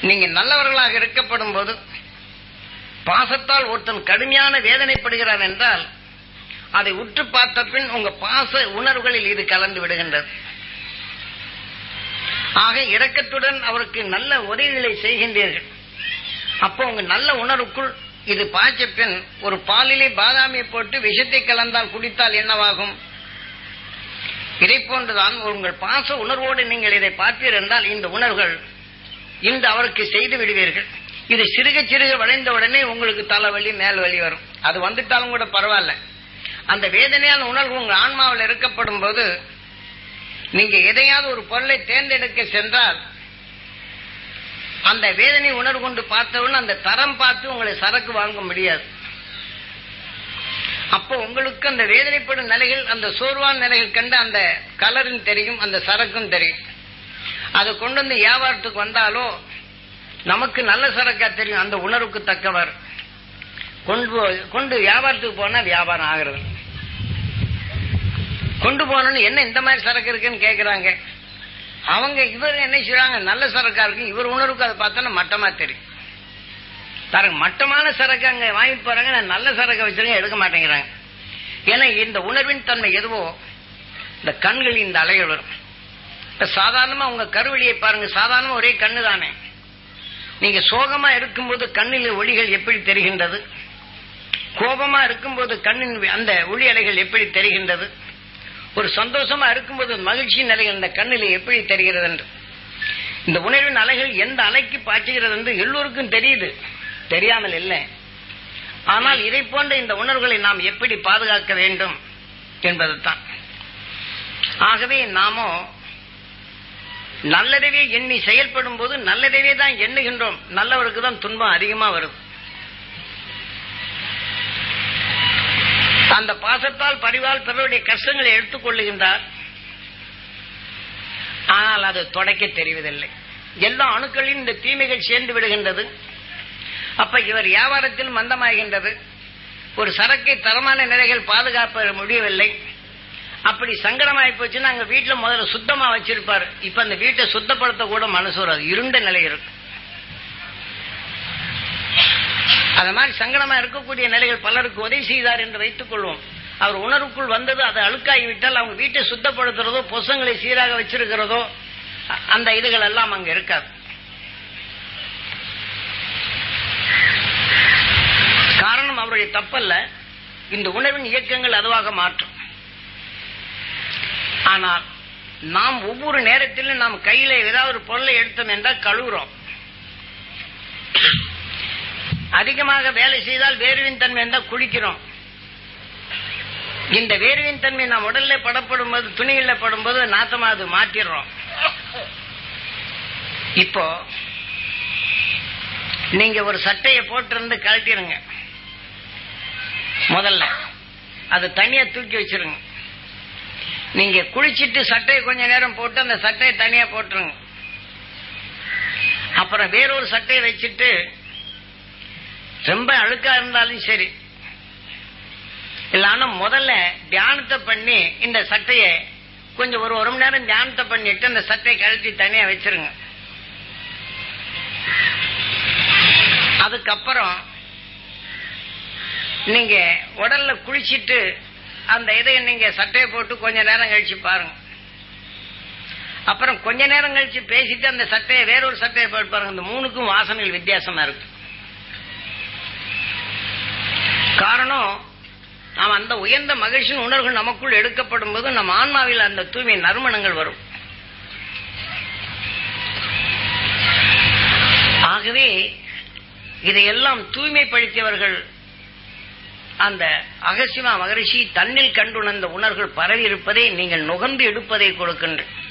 நீங்க நல்லவர்களாக இருக்கப்படும் போது பாசத்தால் ஒருத்தன் கடுமையான வேதனைப்படுகிறான் என்றால் அதை உற்று பார்த்த பின் உங்க பாச உணர்வுகளில் இது கலந்து விடுகின்றது ஆக இரக்கத்துடன் அவருக்கு நல்ல உதவிகளை செய்கின்றீர்கள் அப்போ உங்க நல்ல உணர்வுக்குள் இது பாய்ச்ச பின் ஒரு பாலிலே பாதாமியை போட்டு விஷத்தை கலந்தால் குடித்தால் என்னவாகும் இதை போன்றுதான் உங்கள் பாச உணர்வோடு நீங்கள் இதை பார்த்தீர் என்றால் இந்த உணர்வுகள் இன்று அவருக்கு செய்து விடுவீர்கள் இது சிறுக சிறுக வளைந்த உடனே உங்களுக்கு தலைவலி மேல் வலி வரும் அது வந்துட்டாலும் கூட பரவாயில்ல அந்த வேதனையான உணர்வு உங்க ஆன்மாவில் இருக்கப்படும் போது நீங்க எதையாவது ஒரு பொருளை தேர்ந்தெடுக்க சென்றால் அந்த வேதனை உணர்வு கொண்டு பார்த்தவுடன் அந்த தரம் பார்த்து உங்களை சரக்கு வாங்க முடியாது அப்போ உங்களுக்கு அந்த வேதனைப்படும் நிலைகள் அந்த சோர்வான நிலைகள் கண்டு அந்த கலரும் தெரியும் அந்த சரக்கும் தெரியும் அதை கொண்டு வந்து வியாபாரத்துக்கு வந்தாலோ நமக்கு நல்ல சரக்கா தெரியும் அந்த உணர்வுக்கு தக்கவர் கொண்டு போய் கொண்டு வியாபாரத்துக்கு போனா வியாபாரம் ஆகிறது கொண்டு போனோன்னு என்ன இந்த மாதிரி சரக்கு இருக்குன்னு கேக்குறாங்க அவங்க இவர் என்ன செய்றாங்க நல்ல சரக்கா இருக்கு இவர் உணர்வுக்கு அதை பார்த்தோன்னா மட்டமா தெரியும் பாருங்க மட்டமான சரக்கு அங்க வாங்கிட்டு போறாங்க நான் நல்ல சரக்கை வச்சிருக்க எடுக்க மாட்டேங்கிறாங்க ஏன்னா இந்த உணர்வின் தன்மை எதுவோ இந்த கண்களில் இந்த அலைகள் வரும் இப்ப சாதாரணமா உங்க கருவெளியை பாருங்க சாதாரணமா ஒரே கண்ணு தானே நீங்க சோகமா இருக்கும்போது கண்ணில் ஒளிகள் எப்படி தெரிகின்றது கோபமா இருக்கும்போது கண்ணின் அந்த ஒளி அலைகள் எப்படி தெரிகின்றது ஒரு சந்தோஷமா இருக்கும்போது மகிழ்ச்சி நிலைகள் இந்த கண்ணில் எப்படி தெரிகிறது என்று இந்த உணர்வின் அலைகள் எந்த அலைக்கு பாய்ச்சுகிறது என்று எல்லோருக்கும் தெரியுது தெரியாமல் இல்லை ஆனால் இதை போன்ற இந்த உணர்வுகளை நாம் எப்படி பாதுகாக்க வேண்டும் என்பதுதான் ஆகவே நாமோ நல்லதவே எண்ணி செயல்படும் போது நல்லதவே தான் எண்ணுகின்றோம் நல்லவருக்கு தான் துன்பம் அதிகமா வருது அந்த பாசத்தால் பரிவால் பிறருடைய கஷ்டங்களை எடுத்துக் கொள்ளுகின்றார் ஆனால் அது தொடக்க தெரிவதில்லை எல்லா அணுக்களிலும் இந்த தீமைகள் சேர்ந்து விடுகின்றது அப்ப இவர் வியாபாரத்தில் மந்தமாகின்றது ஒரு சரக்கை தரமான நிலைகள் பாதுகாப்ப முடியவில்லை அப்படி சங்கடமாயி போச்சுன்னா அங்க வீட்டுல முதல்ல சுத்தமா வச்சிருப்பாரு இப்ப அந்த வீட்டை சுத்தப்படுத்த கூட மனசு வராது இருண்ட நிலை இருக்கு அது மாதிரி சங்கடமா இருக்கக்கூடிய நிலைகள் பலருக்கு உதவி செய்தார் என்று வைத்துக் கொள்வோம் அவர் உணர்வுக்குள் வந்தது அது அழுக்காகிவிட்டால் அவங்க வீட்டை சுத்தப்படுத்துறதோ பொசங்களை சீராக வச்சிருக்கிறதோ அ- அந்த இதுகள் எல்லாம் அங்க இருக்காது காரணம் அவருடைய தப்பல்ல இந்த உணர்வின் இயக்கங்கள் அதுவாக மாற்றும் ஆனால் நாம் ஒவ்வொரு நேரத்திலும் நாம் கையில ஏதாவது ஒரு பொருளை எடுத்தோம் என்றால் கழுவுறோம் அதிகமாக வேலை செய்தால் வேர்வின் தன்மை இருந்தால் குளிக்கிறோம் இந்த வேர்வின் தன்மை நாம் உடல்ல படப்படும் போது துணிகள்ல படும்போது நாத்தமா அது மாற்றிடுறோம் இப்போ நீங்க ஒரு சட்டையை போட்டிருந்து கழட்டிடுங்க முதல்ல அது தனியா தூக்கி வச்சிருங்க நீங்க குளிச்சிட்டு சட்டையை கொஞ்ச நேரம் போட்டு அந்த சட்டையை தனியா போட்டுருங்க அப்புறம் வேறொரு சட்டையை வச்சுட்டு ரொம்ப அழுக்கா இருந்தாலும் சரி இல்ல முதல்ல தியானத்தை பண்ணி இந்த சட்டையை கொஞ்சம் ஒரு ஒரு மணி நேரம் தியானத்தை பண்ணிட்டு அந்த சட்டையை கழட்டி தனியா வச்சிருங்க அதுக்கப்புறம் நீங்க உடல்ல குளிச்சிட்டு அந்த இதை நீங்க சட்டையை போட்டு கொஞ்ச நேரம் கழிச்சு பாருங்க அப்புறம் கொஞ்ச நேரம் கழிச்சு பேசிட்டு அந்த சட்டையை வேறொரு சட்டையை போட்டு பாருங்க இந்த மூணுக்கும் வாசனைகள் வித்தியாசமா இருக்கு காரணம் நாம் அந்த உயர்ந்த மகிழ்ச்சியின் உணர்வுகள் நமக்குள் எடுக்கப்படும் போது நம் ஆன்மாவில் அந்த தூய்மை நறுமணங்கள் வரும் ஆகவே இதையெல்லாம் தூய்மைப்படுத்தியவர்கள் அந்த அகசிமா மகரிஷி தன்னில் கண்டுணர்ந்த உணர்வுகள் பரவி இருப்பதை நீங்கள் நுகர்ந்து எடுப்பதை கொடுக்கின்ற